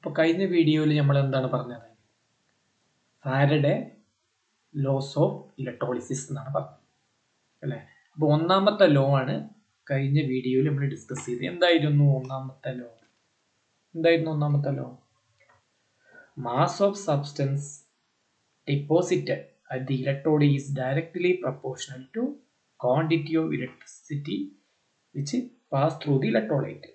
അപ്പോൾ കഴിഞ്ഞ വീഡിയോയിൽ നമ്മൾ എന്താണ് പറഞ്ഞത് ഫാരഡെ ലോസ് ഓഫ് ഇലക്ട്രോളിസിസ് എന്നാണ് പറഞ്ഞത് അല്ലേ അപ്പോൾ ഒന്നാമത്തെ ലോ ആണ് കഴിഞ്ഞ വീഡിയോയിൽ നമ്മൾ ഡിസ്കസ് ചെയ്ത് എന്തായിരുന്നു ഒന്നാമത്തെ ലോ എന്തായിരുന്നു ഒന്നാമത്തെ law mass of substance deposited at the electrode is directly proportional to quantity of electricity which pass through the electrolyte.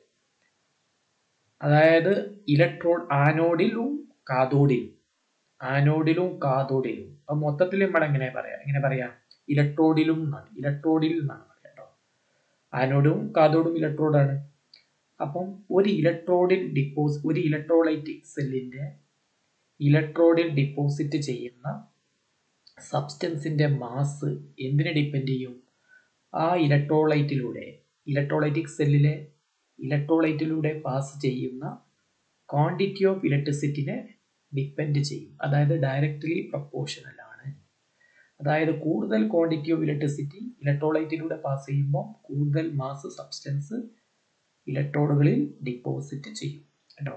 അതായത് ഇലക്ട്രോഡ് ആനോഡിലും കാതോഡിലും ആനോഡിലും കാതോഡിലും അപ്പൊ മൊത്തത്തിൽ നമ്മൾ എങ്ങനെ പറയാം എങ്ങനെ പറയാം ഇലക്ട്രോഡിലും എന്നാണ് ഇലക്ട്രോഡിൽ എന്നാണ് പറയാം കേട്ടോ ആനോഡും കാതോഡും ഇലക്ട്രോഡാണ് അപ്പം ഒരു ഇലക്ട്രോഡിൽ ഡിപ്പോസ് ഒരു ഇലക്ട്രോലൈറ്റിക് സെല്ലിന്റെ ഇലക്ട്രോഡിൽ ഡിപ്പോസിറ്റ് ചെയ്യുന്ന സബ്സ്റ്റൻസിന്റെ മാസ് എന്തിനെ ഡിപ്പെൻഡ് ചെയ്യും ആ ഇലക്ട്രോലൈറ്റിലൂടെ ഇലക്ട്രോലൈറ്റിക് സെല്ലിലെ ഇലക്ട്രോലൈറ്റിലൂടെ പാസ് ചെയ്യുന്ന ക്വാണ്ടിറ്റി ഓഫ് ഇലക്ട്രിസിറ്റിനെ ഡിപ്പെൻഡ് ചെയ്യും അതായത് ഡയറക്റ്റ്ലി പ്രപ്പോർഷണൽ ആണ് അതായത് കൂടുതൽ ക്വാണ്ടിറ്റി ഓഫ് ഇലക്ട്രിസിറ്റി ഇലക്ട്രോലൈറ്റിലൂടെ പാസ് ചെയ്യുമ്പോൾ കൂടുതൽ മാസ് സബ്സ്റ്റൻസ് ഇലക്ട്രോഡുകളിൽ ഡിപ്പോസിറ്റ് ചെയ്യും കേട്ടോ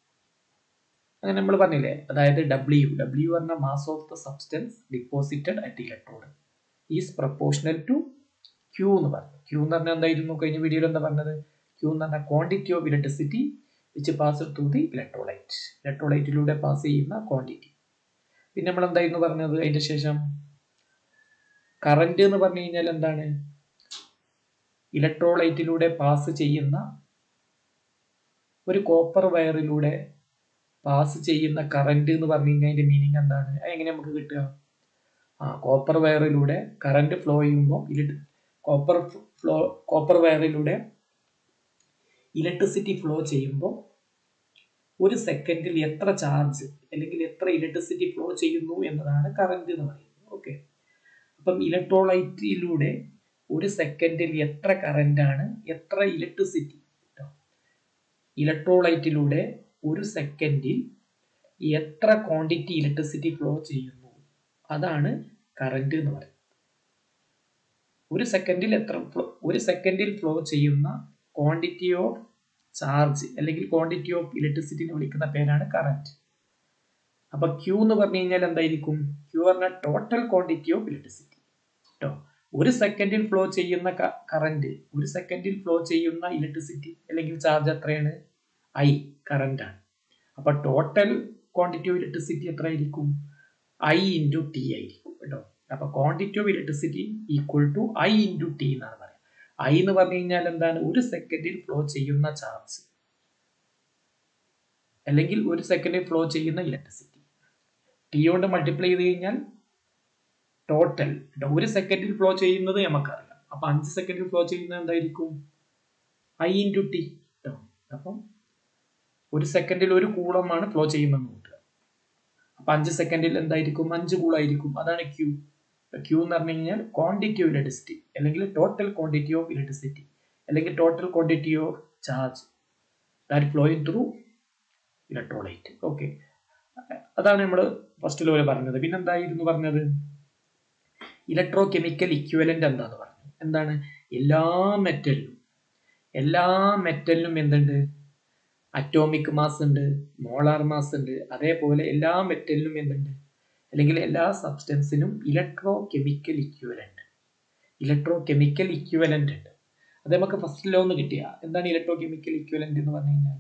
അങ്ങനെ നമ്മൾ പറഞ്ഞില്ലേ അതായത് ഡബ്ല്യു ഡബ്ല്യു പറഞ്ഞ mass of the substance deposited at electrode is proportional to Q എന്ന് പറഞ്ഞു ക്യൂ എന്ന് പറഞ്ഞാൽ എന്തായിരുന്നു കഴിഞ്ഞ വീഡിയോയിൽ എന്താ പറഞ്ഞത് ക്യൂ എന്ന് പറഞ്ഞാൽ quantity of electricity which pass through the electrolyte ഇലക്ട്രോലൈറ്റിലൂടെ പാസ് ചെയ്യുന്ന ക്വാണ്ടിറ്റി പിന്നെ നമ്മൾ എന്തായിരുന്നു പറഞ്ഞത് അതിന്റെ ശേഷം കറന്റ് എന്ന് പറഞ്ഞു കഴിഞ്ഞാൽ എന്താണ് ഇലക്ട്രോലൈറ്റിലൂടെ പാസ് ചെയ്യുന്ന ഒരു കോപ്പർ വയറിലൂടെ പാസ് ചെയ്യുന്ന കറന്റ് എന്ന് പറഞ്ഞു കഴിഞ്ഞാൽ അതിന്റെ മീനിങ് എന്താണ് എങ്ങനെ നമുക്ക് കിട്ടുക ആ കോപ്പർ വയറിലൂടെ കറന്റ് ഫ്ലോ ചെയ്യുമ്പോൾ കോപ്പർ ഫ്ലോ കോപ്പർ വയറിലൂടെ ഇലക്ട്രിസിറ്റി ഫ്ലോ ചെയ്യുമ്പോൾ ഒരു സെക്കൻഡിൽ എത്ര ചാർജ് അല്ലെങ്കിൽ എത്ര ഇലക്ട്രിസിറ്റി ഫ്ലോ ചെയ്യുന്നു എന്നതാണ് കറന്റ് എന്ന് പറയുന്നത് ഓക്കെ അപ്പം ഇലക്ട്രോലൈറ്റിലൂടെ ഒരു സെക്കൻഡിൽ എത്ര കറന്റ് ആണ് എത്ര ഇലക്ട്രിസിറ്റി ഇലക്ട്രോലൈറ്റിലൂടെ ഒരു സെക്കൻഡിൽ എത്ര ക്വാണ്ടിറ്റി ഇലക്ട്രിസിറ്റി ഫ്ലോ ചെയ്യുന്നു അതാണ് കറന്റ് എന്ന് പറയുന്നത് ഒരു സെക്കൻഡിൽ എത്ര ഒരു സെക്കൻഡിൽ ഫ്ലോ ചെയ്യുന്ന ക്വാണ്ടിറ്റി ഓഫ് ചാർജ് അല്ലെങ്കിൽ ക്വാണ്ടിറ്റി ഓഫ് ഇലക്ട്രിസിറ്റിനെ വിളിക്കുന്ന പേരാണ് കറന്റ് അപ്പൊ ക്യൂ എന്ന് പറഞ്ഞു കഴിഞ്ഞാൽ എന്തായിരിക്കും ക്യൂ പറഞ്ഞാൽ ടോട്ടൽ ക്വാണ്ടിറ്റി ഓഫ് ഇലക്ട്രിസിറ്റി കേട്ടോ ഒരു സെക്കൻഡിൽ ഫ്ലോ ചെയ്യുന്ന കറന്റ് ഒരു സെക്കൻഡിൽ ഫ്ലോ ചെയ്യുന്ന ഇലക്ട്രിസിറ്റി അല്ലെങ്കിൽ ചാർജ് എത്രയാണ് ഐ കറന്റ് ആണ് അപ്പൊ ടോട്ടൽ ക്വാണ്ടിറ്റി ഓഫ് ഇലക്ട്രിസിറ്റി എത്ര ആയിരിക്കും ഐ ഇൻറ്റു ടി ആയിരിക്കും കേട്ടോ അപ്പൊ quantity of electricity equal to I into T എന്നാണ് പറയുക ഐ എന്ന് പറഞ്ഞു കഴിഞ്ഞാൽ എന്താണ് ഒരു സെക്കൻഡിൽ ഫ്ലോ ചെയ്യുന്ന ചാർജ് അല്ലെങ്കിൽ ഒരു സെക്കൻഡിൽ ഫ്ലോ ചെയ്യുന്ന ഇലക്ട്രിസിറ്റി ടി കൊണ്ട് മൾട്ടിപ്ലൈ ചെയ്ത് കഴിഞ്ഞാൽ ടോട്ടൽ ഒരു സെക്കൻഡിൽ ഫ്ലോ ചെയ്യുന്നത് നമുക്കറിയാം അപ്പൊ അഞ്ച് സെക്കൻഡിൽ ഫ്ലോ ചെയ്യുന്നത് എന്തായിരിക്കും ഐ ഇൻറ്റു ടി കേട്ടോ അപ്പം ഒരു സെക്കൻഡിൽ ഒരു കൂളമാണ് ഫ്ലോ ചെയ്യുന്നത് നോക്കുക അപ്പൊ അഞ്ച് സെക്കൻഡിൽ എന്തായിരിക്കും അഞ്ച് കൂളായിരിക്കും അതാണ് ക്യൂ ക്യൂ എന്ന് പറഞ്ഞു കഴിഞ്ഞാൽ ക്വാണ്ടിറ്റി ഓഫ് ഇലക്ട്രിസിറ്റി അല്ലെങ്കിൽ ടോട്ടൽ ക്വാണ്ടിറ്റി ഓഫ് ഇലക്ട്രിസിറ്റി അല്ലെങ്കിൽ total quantity of charge that flowing through electrolyte okay അതാണ് നമ്മൾ ഫസ്റ്റ് ലോയിൽ പറഞ്ഞത് പിന്നെ എന്തായിരുന്നു പറഞ്ഞത് ഇലക്ട്രോ കെമിക്കൽ ഇക്വലന്റ് എന്താന്ന് പറഞ്ഞു എന്താണ് എല്ലാ മെറ്റലിലും എല്ലാ മെറ്റലിലും എന്തുണ്ട് അറ്റോമിക് മാസ് ഉണ്ട് മോളാർ മാസ് ഉണ്ട് അതേപോലെ എല്ലാ മെറ്റലിനും എന്തുണ്ട് അല്ലെങ്കിൽ എല്ലാ സബ്സ്റ്റൻസിനും electrochemical equivalent electrochemical equivalent ഉണ്ട് അത് നമുക്ക് ഫസ്റ്റ് ലോ ഒന്ന് കിട്ടിയ എന്താണ് ഇലക്ട്രോ കെമിക്കൽ ഇക്വലന്റ് എന്ന് പറഞ്ഞു കഴിഞ്ഞാൽ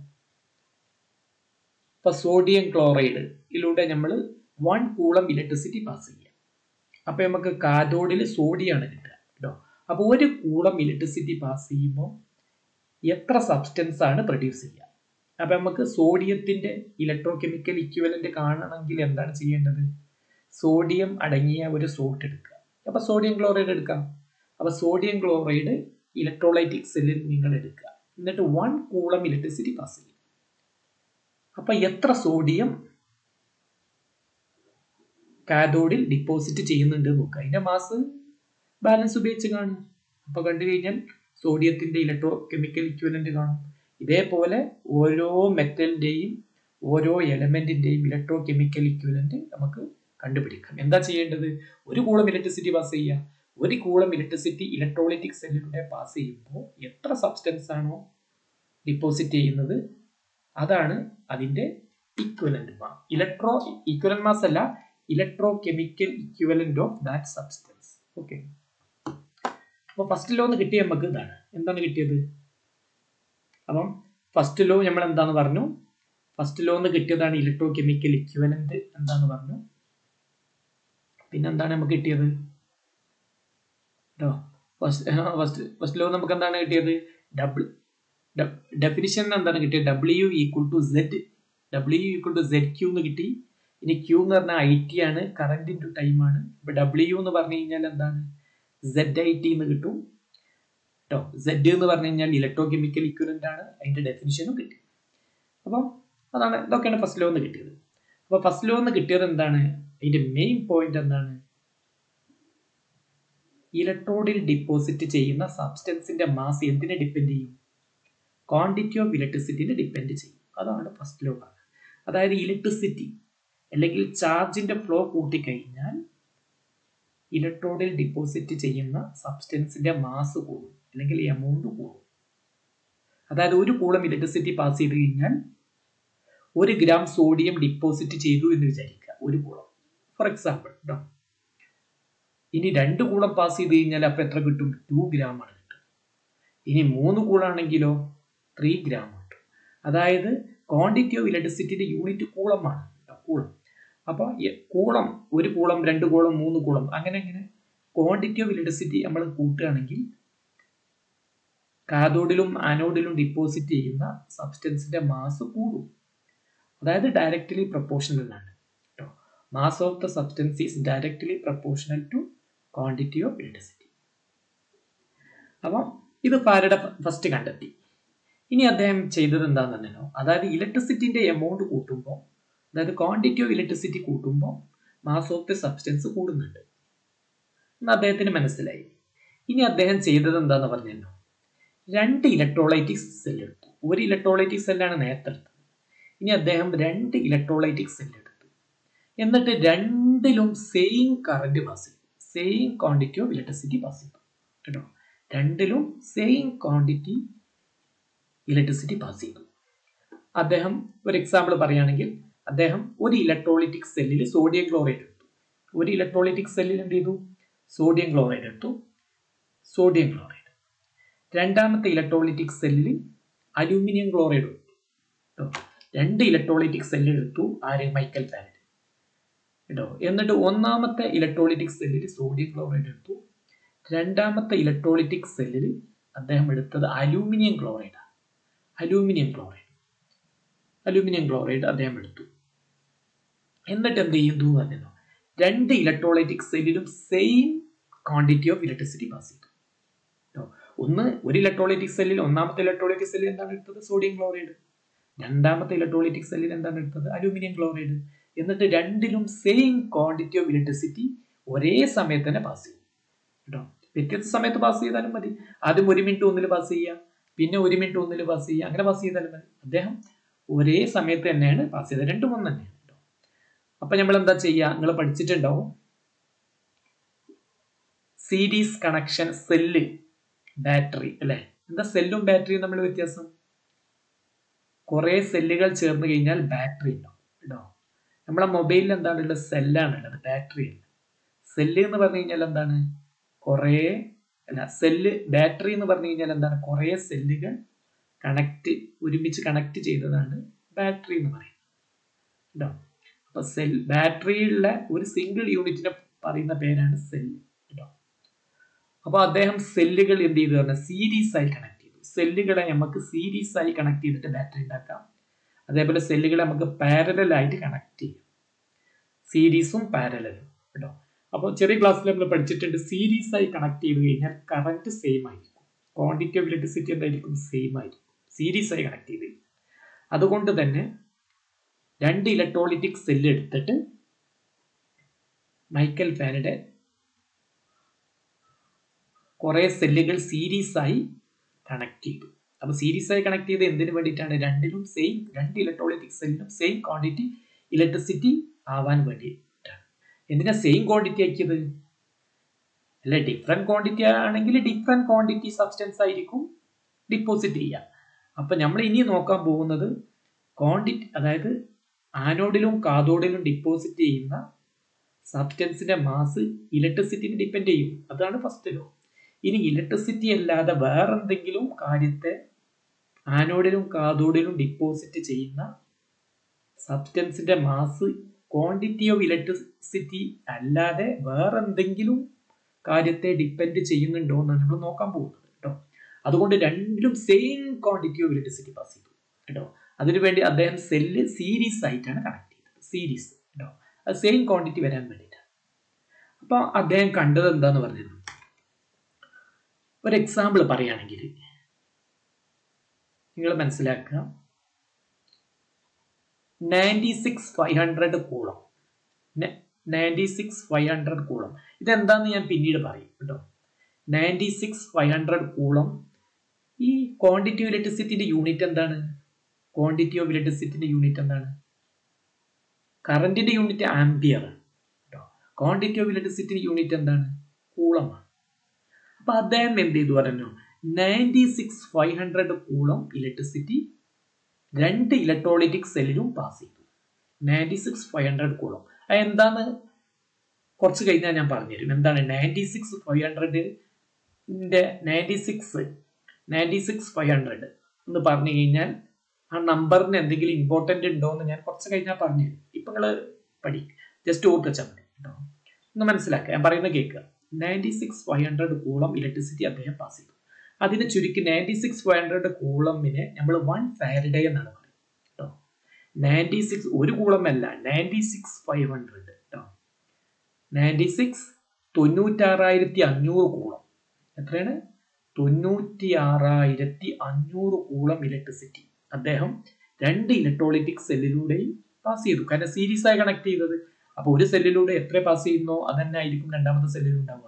ഇപ്പൊ സോഡിയം ക്ലോറൈഡ് ഇതിലൂടെ നമ്മൾ വൺ കൂളം ഇലക്ട്രിസിറ്റി പാസ് ചെയ്യാം അപ്പൊ നമുക്ക് കാഥോഡിൽ സോഡിയാണ് കിട്ടുക കേട്ടോ അപ്പൊ ഒരു കൂളം ഇലക്ട്രിസിറ്റി പാസ് ചെയ്യുമ്പോൾ എത്ര സബ്സ്റ്റൻസ് ആണ് പ്രൊഡ്യൂസ് ചെയ്യുക അപ്പൊ നമുക്ക് സോഡിയത്തിന്റെ ഇലക്ട്രോ കെമിക്കൽ ഇക്വലന്റ് കാണണമെങ്കിൽ എന്താണ് ചെയ്യേണ്ടത് സോഡിയം അടങ്ങിയ ഒരു സോൾട്ട് എടുക്കുക അപ്പൊ സോഡിയം ക്ലോറൈഡ് എടുക്കാം അപ്പൊ സോഡിയം ക്ലോറൈഡ് ഇലക്ട്രോലൈറ്റിക് സെല്ലിൽ നിങ്ങൾ എടുക്കുക എന്നിട്ട് വൺ കൂളം ഇലക്ട്രിസിറ്റി പാസ് ചെയ്യും അപ്പൊ എത്ര സോഡിയം കാഥോഡിൽ ഡിപ്പോസിറ്റ് ചെയ്യുന്നുണ്ട് നോക്കുക അതിന്റെ മാസ് ബാലൻസ് ഉപയോഗിച്ച് കാണും അപ്പൊ കണ്ടു കഴിഞ്ഞാൽ സോഡിയത്തിന്റെ ഇലക്ട്രോ കെമിക്കൽ ഇക്വലന്റ് കാണും ഇതേപോലെ ഓരോ മെറ്റലിന്റെയും ഓരോ എലമെന്റിന്റെയും ഇലക്ട്രോ കെമിക്കൽ ഇക്വലന്റ് നമുക്ക് കണ്ടുപിടിക്കാം എന്താ ചെയ്യേണ്ടത് ഒരു കൂളം ഇലക്ട്രിസിറ്റി പാസ് ചെയ്യുക ഒരു കൂളം ഇലക്ട്രിസിറ്റി ഇലക്ട്രോളിറ്റിക് സെല്ലിലൂടെ പാസ് ചെയ്യുമ്പോൾ എത്ര സബ്സ്റ്റൻസ് ആണോ ഡിപ്പോസിറ്റ് ചെയ്യുന്നത് അതാണ് അതിൻ്റെ equivalent mass electro equivalent mass അല്ല electrochemical equivalent of that substance okay അപ്പോൾ ഫസ്റ്റ് ലോ എന്ന് കിട്ടിയ നമുക്ക് ഇതാണ് എന്താണ് കിട്ടിയത് അപ്പം ഫസ്റ്റ് ലോ നമ്മൾ എന്താന്ന് പറഞ്ഞു ഫസ്റ്റ് ലോ എന്ന് കിട്ടിയതാണ് ഇലക്ട്രോ കെമിക്കൽ ഇക്വലന്റ് എന്താന്ന് പറഞ്ഞു പിന്നെന്താണ് നമുക്ക് കിട്ടിയത് കേട്ടോ ഫസ്റ്റ് ഫസ്റ്റ് ഫസ്റ്റ് ലോ നമുക്ക് എന്താണ് കിട്ടിയത് ഡബിൾ ഡെഫിനിഷൻ എന്താണ് കിട്ടിയത് W equal to Z W equal to Z Q എന്ന് കിട്ടി ഇനി ക്യൂ എന്ന് പറഞ്ഞാൽ ഐ ടി ആണ് കറണ്ട് ഇൻറ്റു ടൈം ആണ് ഇപ്പൊ ഡബ്ല്യു എന്ന് പറഞ്ഞു കഴിഞ്ഞാൽ എന്താണ് സെഡ് ഐ ടി എന്ന് കിട്ടും കേട്ടോ സെഡ് എന്ന് പറഞ്ഞു കഴിഞ്ഞാൽ ഇലക്ട്രോ കെമിക്കൽ ഇക്വലന്റ് ആണ് അതിന്റെ ഡെഫിനിഷനും കിട്ടി അപ്പം അതാണ് ഇതൊക്കെയാണ് ഫസ്റ്റ് ലോ എന്ന് കിട്ടിയത് അപ്പൊ ഫസ്റ്റ് ലോ എന്ന് കിട്ടിയത് എന്താണ് അതിന്റെ മെയിൻ പോയിന്റ് എന്താണ് ഇലക്ട്രോഡിൽ ഡിപ്പോസിറ്റ് ചെയ്യുന്ന സബ്സ്റ്റൻസിന്റെ മാസ് എന്തിനെ ഡിപ്പെൻഡ് ചെയ്യും ക്വാണ്ടിറ്റി ഓഫ് ഇലക്ട്രിസിറ്റിനെ ഡിപ്പെൻഡ് ചെയ്യും അതാണ് ഫസ്റ്റ് ലോ പറഞ്ഞത് അതായത് ഇലക്ട്രിസിറ്റി അല്ലെങ്കിൽ ചാർജിന്റെ ഫ്ലോ കൂട്ടിക്കഴിഞ്ഞാൽ ഇലക്ട്രോഡിൽ ഡിപ്പോസിറ്റ് ചെയ്യുന്ന സബ്സ്റ്റൻസിന്റെ മാസ് കൂടും അല്ലെങ്കിൽ എമൗണ്ട് കൂടും അതായത് ഒരു കൂളം ഇലക്ട്രിസിറ്റി പാസ് ചെയ്ത് കഴിഞ്ഞാൽ ഒരു ഗ്രാം സോഡിയം ഡിപ്പോസിറ്റ് ചെയ്തു എന്ന് വിചാരിക്കുക ഒരു കൂളം ഫോർ എക്സാമ്പിൾ കേട്ടോ ഇനി രണ്ട് കൂളം പാസ് ചെയ്ത് കഴിഞ്ഞാൽ അപ്പൊ എത്ര കിട്ടും ടു ഗ്രാം ആണ് കിട്ടും ഇനി മൂന്ന് കൂളാണെങ്കിലോ ത്രീ ഗ്രാം കിട്ടും അതായത് ക്വാണ്ടിറ്റി ഓഫ് ഇലക്ട്രിസിറ്റിയുടെ യൂണിറ്റ് കൂളമാണ് കൂളം അപ്പോൾ കൂളം ഒരു കൂളം രണ്ട് കൂളം മൂന്ന് കൂളം അങ്ങനെ അങ്ങനെ ക്വാണ്ടിറ്റി ഓഫ് ഇലക്ട്രിസിറ്റി നമ്മൾ കൂട്ടുകയാണെങ്കിൽ കാഥോഡിലും ആനോഡിലും ഡിപ്പോസിറ്റ് ചെയ്യുന്ന സബ്സ്റ്റൻസിന്റെ മാസ് കൂടും അതായത് ഡയറക്റ്റ്ലി പ്രപ്പോർഷണൽ ആണ് കേട്ടോ mass of the substance is directly proportional to quantity of electricity അപ്പം ഇത് ഫാരഡ ഫസ്റ്റ് കണ്ടെത്തി ഇനി അദ്ദേഹം ചെയ്തത് എന്താണെന്നോ അതായത് ഇലക്ട്രിസിറ്റിന്റെ എമൗണ്ട് കൂട്ടുമ്പോൾ അതായത് ക്വാണ്ടിറ്റി ഓഫ് ഇലക്ട്രിസിറ്റി കൂട്ടുമ്പോൾ മാസ് ഓഫ് ദ സബ്സ്റ്റൻസ് കൂടുന്നുണ്ട് എന്ന് അദ്ദേഹത്തിന് മനസ്സിലായി ഇനി അദ്ദേഹം ചെയ്തത് എന്താന്ന് പറഞ്ഞല്ലോ രണ്ട് ഇലക്ട്രോലൈറ്റിക് സെൽ എടുത്തു ഒരു ഇലക്ട്രോലൈറ്റിക് സെല്ലാണ് നേരത്തെ എടുത്തത് ഇനി അദ്ദേഹം രണ്ട് ഇലക്ട്രോലൈറ്റിക് സെൽ എടുത്തു എന്നിട്ട് രണ്ടിലും സെയിം കറന്റ് പാസ് ചെയ്തു same quantity of electricity pass ചെയ്തു കേട്ടോ രണ്ടിലും സെയിം ക്വാണ്ടിറ്റി ഇലക്ട്രിസിറ്റി പാസ് ചെയ്തു അദ്ദേഹം ഒരു എക്സാമ്പിൾ പറയുകയാണെങ്കിൽ അദ്ദേഹം ഒരു ഇലക്ട്രോളിറ്റിക് സെല്ലിൽ സോഡിയം ക്ലോറൈഡ് എടുത്തു ഒരു ഇലക്ട്രോളിറ്റിക് സെല്ലിൽ എന്ത് ചെയ്തു സോഡിയം ക്ലോറൈഡ് എടുത്തു സോഡിയം ക്ലോറൈഡ് രണ്ടാമത്തെ ഇലക്ട്രോളിറ്റിക് സെല്ലിൽ അലൂമിനിയം ക്ലോറൈഡ് എടുത്തു കേട്ടോ രണ്ട് ഇലക്ട്രോളിറ്റിക് സെല്ല് എടുത്തു ആര് മൈക്കൽ ഫാരഡ് കേട്ടോ എന്നിട്ട് ഒന്നാമത്തെ ഇലക്ട്രോളിറ്റിക് സെല്ലിൽ സോഡിയം ക്ലോറൈഡ് എടുത്തു രണ്ടാമത്തെ ഇലക്ട്രോളിറ്റിക് സെല്ലിൽ അദ്ദേഹം എടുത്തത് അലൂമിനിയം ക്ലോറൈഡാണ് അലൂമിനിയം ക്ലോറൈഡ് അലൂമിനിയം ക്ലോറൈഡ് അദ്ദേഹം എടുത്തു എന്നിട്ട് എന്ത് ചെയ്യുന്നു പറഞ്ഞു രണ്ട് ഇലക്ട്രോലൈറ്റിക് സെല്ലിലും same quantity of electricity pass ചെയ്തു കേട്ടോ ഒന്ന് ഒരു ഇലക്ട്രോലൈറ്റിക് സെല്ലിൽ ഒന്നാമത്തെ ഇലക്ട്രോലൈറ്റിക് സെല്ലിൽ എന്താണ് എടുത്തത് സോഡിയം ക്ലോറൈഡ് രണ്ടാമത്തെ ഇലക്ട്രോലൈറ്റിക് സെല്ലിൽ എന്താണ് എടുത്തത് അലൂമിനിയം ക്ലോറൈഡ് എന്നിട്ട് രണ്ടിലും സെയിം ക്വാണ്ടിറ്റി ഓഫ് ഇലക്ട്രിസിറ്റി ഒരേ സമയത്ത് തന്നെ പാസ് ചെയ്യും കേട്ടോ വ്യത്യസ്ത സമയത്ത് പാസ് ചെയ്താലും മതി ആദ്യം ഒരു മിനിറ്റ് ഒന്നിൽ പാസ് ചെയ്യുക പിന്നെ ഒരു മിനിറ്റ് ഒന്നിൽ പാസ് ചെയ്യുക അങ്ങനെ പാസ് ചെയ്താലും മതി അദ്ദേഹം ഒരേ സമയത്ത് തന്നെയാണ് പാസ് ചെയ്തത് രണ്ടും ഒന്ന് തന്നെയാണ് കേട്ടോ അപ്പൊ നമ്മൾ എന്താ ചെയ്യുക നിങ്ങൾ പഠിച്ചിട്ടുണ്ടാവും സീരീസ് കണക്ഷൻ സെല്ല് ബാറ്ററി അല്ലെ എന്താ സെല്ലും ബാറ്ററിയും തമ്മിൽ വ്യത്യാസം കുറെ സെല്ലുകൾ ചേർന്ന് കഴിഞ്ഞാൽ ബാറ്ററി ഉണ്ടാവും കേട്ടോ നമ്മളെ മൊബൈലിൽ എന്താണുള്ളത് സെല്ലാണ് ഉള്ളത് ബാറ്ററി അല്ല സെല്ല് എന്ന് പറഞ്ഞു കഴിഞ്ഞാൽ എന്താണ് കുറേ അല്ല സെല്ല് ബാറ്ററി എന്ന് പറഞ്ഞു കഴിഞ്ഞാൽ എന്താണ് കുറേ സെല്ലുകൾ കണക്ട് ഒരുമിച്ച് കണക്ട് ചെയ്തതാണ് ബാറ്ററി എന്ന് പറയുന്നത് കേട്ടോ അപ്പൊ സെൽ ബാറ്ററിയുള്ള ഒരു സിംഗിൾ യൂണിറ്റിനെ പറയുന്ന പേരാണ് സെല്ല് കേട്ടോ അപ്പൊ അദ്ദേഹം സെല്ലുകൾ എന്ത് ചെയ്തു പറഞ്ഞാൽ സീരീസ് ആയി കണക്ട് ചെയ്തു സെല്ലുകളെ നമുക്ക് സീരീസ് ആയി കണക്ട് ചെയ്തിട്ട് ബാറ്ററി ഉണ്ടാക്കാം അതേപോലെ സെല്ലുകളെ നമുക്ക് പാരലൽ ആയിട്ട് കണക്ട് ചെയ്യാം സീരീസും പാരലലും കേട്ടോ അപ്പോൾ ചെറിയ ക്ലാസ്സിൽ നമ്മൾ പഠിച്ചിട്ടുണ്ട് സീരീസ് ആയി കണക്ട് ചെയ്ത് കഴിഞ്ഞാൽ കറന്റ് സെയിം ആയിരിക്കും ക്വാണ്ടിറ്റി ഓഫ് ഇലക്ട്രിസിറ്റി എന്തായിരിക്കും സെയിം ആയിരിക്കും സീരീസ് ആയി കണക്ട് ചെയ്ത് അതുകൊണ്ട് തന്നെ രണ്ട് ഇലക്ട്രോളിറ്റിക് സെല്ല് എടുത്തിട്ട് മൈക്കൽ ഫാനയുടെ കുറെ സെല്ലുകൾ സീരീസ് ആയി കണക്ട് ചെയ്തു അപ്പൊ സീരീസ് ആയി കണക്ട് ചെയ്ത് എന്തിനു വേണ്ടിയിട്ടാണ് രണ്ടിലും സെയിം രണ്ട് ഇലക്ട്രോളിറ്റിക് സെല്ലിനും സെയിം ക്വാണ്ടിറ്റി ഇലക്ട്രിസിറ്റി ആവാൻ വേണ്ടിയിട്ടാണ് എന്തിനാ സെയിം ക്വാണ്ടിറ്റി ആക്കിയത് അല്ല ഡിഫറെന്റ് ക്വാണ്ടിറ്റി ആണെങ്കിൽ ഡിഫറെന്റ് ക്വാണ്ടിറ്റി സബ്സ്റ്റൻസ് ആയിരിക്കും ഡിപ്പോസിറ്റ് ചെയ്യുക അപ്പൊ നമ്മൾ ഇനി നോക്കാൻ പോകുന്നത് ക്വാണ്ടിറ്റി അതായത് ആനോഡിലും കാതോഡിലും ഡിപ്പോസിറ്റ് ചെയ്യുന്ന സബ്സ്റ്റൻസിന്റെ മാസ് ഇലക്ട്രിസിറ്റിനെ ഡിപ്പെൻഡ് ചെയ്യും അതാണ് ഫസ്റ്റ് ലോ ഇനി ഇലക്ട്രിസിറ്റി അല്ലാതെ വേറെന്തെങ്കിലും കാര്യത്തെ ആനോഡിലും കാതോഡിലും ഡിപ്പോസിറ്റ് ചെയ്യുന്ന സബ്സ്റ്റൻസിന്റെ മാസ് ക്വാണ്ടിറ്റി ഓഫ് ഇലക്ട്രിസിറ്റി അല്ലാതെ വേറെന്തെങ്കിലും കാര്യത്തെ ഡിപ്പെൻഡ് ചെയ്യുന്നുണ്ടോ എന്നാണ് നമ്മൾ നോക്കാൻ പോകുന്നത് കേട്ടോ അതുകൊണ്ട് രണ്ടിലും same quantity of electricity pass ചെയ്തു കേട്ടോ അതിനുവേണ്ടി അദ്ദേഹം സെല്ല് സീരീസ് ആയിട്ടാണ് കണക്ട് ചെയ്തത് സീരീസ് കേട്ടോ അത് സെയിം ക്വാണ്ടിറ്റി വരാൻ വേണ്ടിയിട്ടാണ് അപ്പൊ അദ്ദേഹം കണ്ടത് എന്താന്ന് പറഞ്ഞത് ഒരു എക്സാമ്പിൾ പറയുകയാണെങ്കിൽ നിങ്ങൾ മനസ്സിലാക്കുക ninety six five hundred coulomb ninety six five hundred coulomb ഇതെന്താന്ന് ഞാൻ പിന്നീട് പറയും കേട്ടോ ninety six five hundred coulomb ഈ ക്വാണ്ടിറ്റി ഓഫ് ഇലക്ട്രിസിറ്റിന്റെ യൂണിറ്റ് എന്താണ് ക്വാണ്ടിറ്റി ഓഫ് ഇലക്ട്രിസിറ്റിന്റെ യൂണിറ്റ് എന്താണ് കറന്റിന്റെ യൂണിറ്റ് ആംപിയർ കേട്ടോ ക്വാണ്ടിറ്റി ഓഫ് ഇലക്ട്രിസിറ്റിന്റെ യൂണിറ്റ് എന്താണ് കൂളമാണ് അപ്പൊ അദ്ദേഹം എന്ത് ചെയ്തു പറഞ്ഞു ninety six five hundred coulomb electricity രണ്ട് ഇലക്ട്രോളിറ്റിക് സെല്ലിലും പാസ് ചെയ്തു ninety six five hundred coulomb അത് എന്താണ് കുറച്ച് കഴിഞ്ഞാൽ ഞാൻ പറഞ്ഞുതരും എന്താണ് നയൻറ്റി സിക്സ് ഫൈവ് ഹൺഡ്രഡിന്റെ ninety six ninety six five hundred എന്ന് പറഞ്ഞു കഴിഞ്ഞാൽ ആ നമ്പറിന് എന്തെങ്കിലും ഇമ്പോർട്ടൻ്റ് ഉണ്ടോ എന്ന് ഞാൻ കുറച്ച് കഴിഞ്ഞാൽ പറഞ്ഞു തരും ഇപ്പൊ നിങ്ങൾ പഠി ജസ്റ്റ് ഓർത്ത് വെച്ചാൽ മതി കേട്ടോ ഒന്ന് മനസ്സിലാക്കുക ഞാൻ പറയുന്നത് കേൾക്കുക ninety six five hundred coulomb electricity അദ്ദേഹം പാസ് ചെയ്തു അതിന് ചുരുക്കി നയൻറ്റി സിക്സ് ഫൈവ് ഹൺഡ്രഡ് കൂളമിനെ നമ്മൾ വൺ ഫാരഡേ എന്നാണ് പറയുന്നത് കേട്ടോ നയൻറ്റി സിക്സ് ഒരു കൂളമല്ല നയൻറ്റി സിക്സ് ഫൈവ് ഹൺഡ്രഡ് കേട്ടോ നയൻറ്റി സിക്സ് തൊണ്ണൂറ്റാറായിരത്തി അഞ്ഞൂറ് കൂളം എത്രയാണ് തൊണ്ണൂറ്റി ആറായിരത്തി അഞ്ഞൂറ് കൂളം ഇലക്ട്രിസിറ്റി അദ്ദേഹം രണ്ട് ഇലക്ട്രോളിറ്റിക് സെല്ലിലൂടെയും പാസ് ചെയ്തു കാരണം സീരീസ് ആയി കണക്ട് ചെയ്തത് അപ്പൊ ഒരു സെല്ലിലൂടെ എത്ര പാസ് ചെയ്യുന്നോ അത് തന്നെ ആയിരിക്കും രണ്ടാമത്തെ സെല്ലിൽ ഉണ്ടാവുക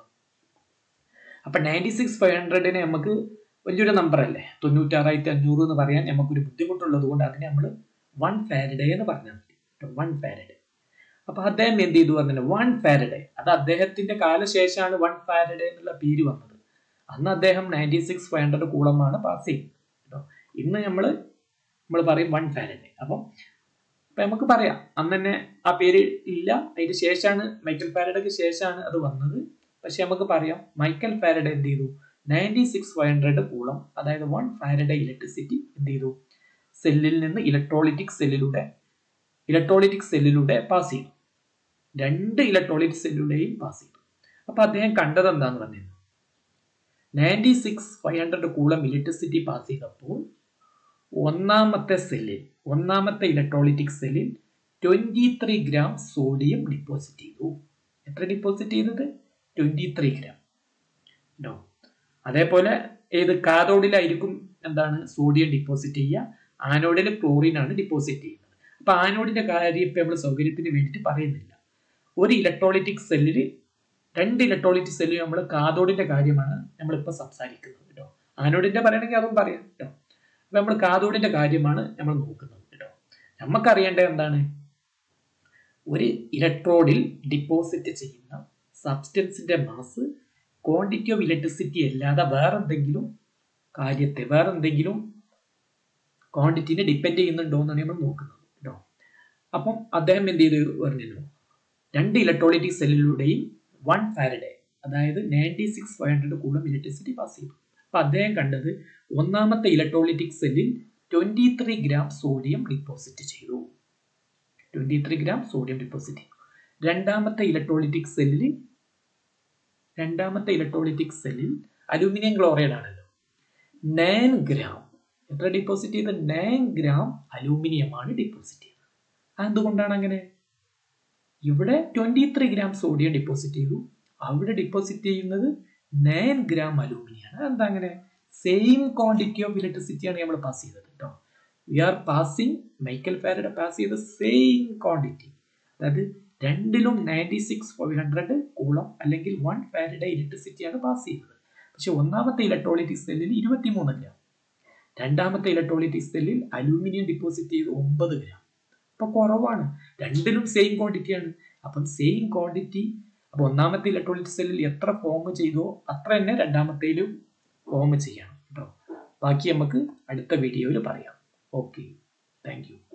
അപ്പൊ നയൻറ്റി സിക്സ് ഫൈവ് ഹൺഡ്രഡിനെ നമുക്ക് വലിയൊരു നമ്പർ അല്ലേ തൊണ്ണൂറ്റാറായിരത്തി അഞ്ഞൂറ് എന്ന് പറയാൻ നമുക്കൊരു ബുദ്ധിമുട്ടുള്ളത് കൊണ്ട് അതിനെ നമ്മൾ വൺ ഫാരഡേ എന്ന് പറഞ്ഞാൽ മതി വൺ ഫാരഡേ അപ്പൊ അദ്ദേഹം എന്ത് ചെയ്തു പറഞ്ഞു വൺ ഫാരഡേ അത് അദ്ദേഹത്തിന്റെ കാലശേഷമാണ് വൺ ഫാരഡേ എന്നുള്ള പേര് വന്നത് അന്ന് അദ്ദേഹം നയൻറ്റി സിക്സ് ഫൈവ് ഹൺഡ്രഡ് കൂളമാണ് പാസ് ചെയ്യുന്നത് കേട്ടോ ഇന്ന് നമ്മൾ നമ്മൾ പറയും വൺ ഫാരഡേ അപ്പം അപ്പൊ നമുക്ക് പറയാം അന്ന് തന്നെ ആ പേര് ഇല്ല അതിന് ശേഷമാണ് മൈക്കൽ ഫാരഡയ്ക്ക് ശേഷമാണ് അത് വന്നത് പക്ഷെ നമുക്ക് പറയാം മൈക്കൽ ഫാരഡ എന്ത് ചെയ്തു ninety six five hundred coulomb അതായത് വൺ ഫാരഡ ഇലക്ട്രിസിറ്റി എന്ത് ചെയ്തു സെല്ലിൽ നിന്ന് ഇലക്ട്രോളിറ്റിക് സെല്ലിലൂടെ ഇലക്ട്രോളിറ്റിക് സെല്ലിലൂടെ പാസ് ചെയ്തു രണ്ട് ഇലക്ട്രോളിറ്റിക് സെല്ലിലൂടെയും പാസ് ചെയ്തു അപ്പൊ അദ്ദേഹം കണ്ടത് എന്താന്ന് പറഞ്ഞത് ninety six five hundred coulomb electricity pass ചെയ്തപ്പോൾ ഒന്നാമത്തെ സെല്ലിൽ ഒന്നാമത്തെ ഇലക്ട്രോളിറ്റിക് സെല്ലിൽ twenty three gram sodium deposit ചെയ്തു എത്ര ഡിപ്പോസിറ്റ് ചെയ്തത് ട്വന്റി ത്രീ ഗ്രാം നോ അതേപോലെ ഏത് കാതോഡിലായിരിക്കും എന്താണ് സോഡിയം ഡിപ്പോസിറ്റ് ചെയ്യുക ആനോഡിൽ ക്ലോറിൻ ആണ് ഡിപ്പോസിറ്റ് ചെയ്യുന്നത് അപ്പൊ ആനോഡിന്റെ കാര്യം ഇപ്പൊ നമ്മൾ സൗകര്യത്തിന് വേണ്ടിയിട്ട് പറയുന്നില്ല ഒരു ഇലക്ട്രോളിറ്റിക് സെല്ലിൽ രണ്ട് ഇലക്ട്രോളിറ്റിക് സെല്ലിൽ നമ്മൾ കാതോഡിന്റെ കാര്യമാണ് നമ്മളിപ്പോൾ സംസാരിക്കുന്നത് കേട്ടോ ആനോഡിന്റെ പറയണമെങ്കിൽ അതും പറയാം കേട്ടോ അപ്പൊ നമ്മൾ കാതോഡിന്റെ കാര്യമാണ് നമ്മൾ നോക്കുന്നത് കേട്ടോ നമുക്കറിയേണ്ടത് എന്താണ് ഒരു ഇലക്ട്രോഡിൽ ഡിപ്പോസിറ്റ് ചെയ്യുന്ന സബ്സ്റ്റൻസിന്റെ മാസ് ക്വാണ്ടിറ്റി ഓഫ് ഇലക്ട്രിസിറ്റി അല്ലാതെ വേറെന്തെങ്കിലും കാര്യത്തെ വേറെന്തെങ്കിലും ക്വാണ്ടിറ്റിനെ ഡിപ്പെൻഡ് ചെയ്യുന്നുണ്ടോ എന്നാണ് നമ്മൾ നോക്കുന്നത് കേട്ടോ അപ്പം അദ്ദേഹം എന്ത് ചെയ്തു പറഞ്ഞിരുന്നു രണ്ട് ഇലക്ട്രോളിറ്റിക് സെല്ലിലൂടെയും വൺ ഫാരഡേ അതായത് നയൻറ്റി സിക്സ് ഫൈവ് ഹൺഡ്രഡ് കൂടുതൽ ഇലക്ട്രിസിറ്റി പാസ് ചെയ്തു അപ്പൊ അദ്ദേഹം കണ്ടത് ഒന്നാമത്തെ ഇലക്ട്രോളിറ്റിക് സെല്ലിൽ twenty three gram sodium deposit ചെയ്തു twenty three gram sodium deposit ചെയ്തു രണ്ടാമത്തെ ഇലക്ട്രോളിറ്റിക് സെല്ലിൽ രണ്ടാമത്തെ ഇലക്ട്രോളിറ്റിക് സെല്ലിൽ അലൂമിനിയം ക്ലോറൈഡ് ആണല്ലോ നയൻ ഗ്രാം എത്ര ഡിപ്പോസിറ്റ് ചെയ്ത് നയൻ ഗ്രാം അലൂമിനിയം ആണ് ഡിപ്പോസിറ്റ് ചെയ്തത് എന്തുകൊണ്ടാണ് അങ്ങനെ ഇവിടെ twenty three gram sodium deposit ചെയ്തു അവിടെ ഡിപ്പോസിറ്റ് ചെയ്യുന്നത് നയൻ ഗ്രാം അലൂമിനിയാണ് എന്താ അങ്ങനെ സെയിം ക്വാണ്ടിറ്റി ഓഫ് ഇലക്ട്രിസിറ്റി ആണ് നമ്മൾ പാസ് ചെയ്തത് കേട്ടോ we are passing Michael Faraday pass ചെയ്ത സെയിം ക്വാണ്ടിറ്റി അതായത് രണ്ടിലും ninety six five hundred coulomb അല്ലെങ്കിൽ വൺ ഫാരഡ ഇലക്ട്രിസിറ്റിയാണ് പാസ് ചെയ്തത് പക്ഷെ ഒന്നാമത്തെ ഇലക്ട്രോളിറ്റിക് സെല്ലിൽ ഇരുപത്തിമൂന്ന് ഗ്രാം രണ്ടാമത്തെ ഇലക്ട്രോളിറ്റിക് സെല്ലിൽ അലൂമിനിയം ഡിപ്പോസിറ്റ് ചെയ്ത് ഒമ്പത് ഗ്രാം അപ്പൊ കുറവാണ് രണ്ടിലും സെയിം ക്വാണ്ടിറ്റിയാണ് അപ്പം സെയിം ക്വാണ്ടിറ്റി അപ്പൊ ഒന്നാമത്തെ ഇലക്ട്രോളിറ്റിക് സെല്ലിൽ എത്ര ഫോം ചെയ്തോ അത്ര തന്നെ രണ്ടാമത്തേലും ഫോം ചെയ്യണം കേട്ടോ ബാക്കി നമുക്ക് അടുത്ത വീഡിയോയിൽ പറയാം ഓക്കെ താങ്ക് യു